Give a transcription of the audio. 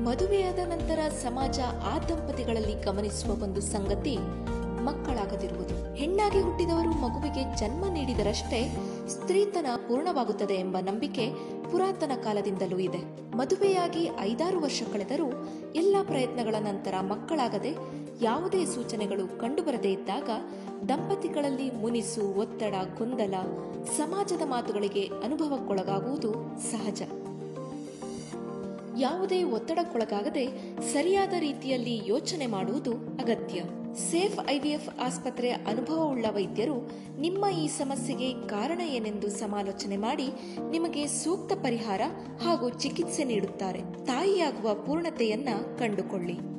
ಮದುವೆಯಾದ ನಂತರ ಸಮಾಜ ಆ ದಂಪತಿಗಳಲ್ಲಿ ಗಮನಿಸುವ ಒಂದು ಸಂಗತಿ ಮಕ್ಕಳಾಗದಿರುವುದು ಹೆಣ್ಣಾಗಿ ಹುಟ್ಟಿದವರು ಮಗುವಿಗೆ ಜನ್ಮ ನೀಡಿದರಷ್ಟೇ ಸ್ತ್ರೀತನ ಪೂರ್ಣವಾಗುತ್ತದೆ ಎಂಬ ನಂಬಿಕೆ ಪುರಾತನ ಕಾಲದಿಂದಲೂ ಇದೆ ಮದುವೆಯಾಗಿ ಐದಾರು ವರ್ಷ ಕಳೆದರೂ ಎಲ್ಲ ಪ್ರಯತ್ನಗಳ ನಂತರ ಮಕ್ಕಳಾಗದೆ ಯಾವುದೇ ಸೂಚನೆಗಳು ಕಂಡುಬರದೇ ಇದ್ದಾಗ ದಂಪತಿಗಳಲ್ಲಿ ಮುನಿಸು ಒತ್ತಡ ಗೊಂದಲ ಸಮಾಜದ ಮಾತುಗಳಿಗೆ ಅನುಭವಕ್ಕೊಳಗಾಗುವುದು ಸಹಜ ಯಾವುದೇ ಒತ್ತಡಕ್ಕೊಳಗಾಗದೆ ಸರಿಯಾದ ರೀತಿಯಲ್ಲಿ ಯೋಚನೆ ಮಾಡುವುದು ಅಗತ್ಯ ಸೇಫ್ ಐವಿಎಫ್ ಆಸ್ಪತ್ರೆ ಅನುಭವವುಳ್ಳ ವೈದ್ಯರು ನಿಮ್ಮ ಈ ಸಮಸ್ಯೆಗೆ ಕಾರಣ ಏನೆಂದು ಸಮಾಲೋಚನೆ ಮಾಡಿ ನಿಮಗೆ ಸೂಕ್ತ ಪರಿಹಾರ ಹಾಗೂ ಚಿಕಿತ್ಸೆ ನೀಡುತ್ತಾರೆ ತಾಯಿಯಾಗುವ ಪೂರ್ಣತೆಯನ್ನ ಕಂಡುಕೊಳ್ಳಿ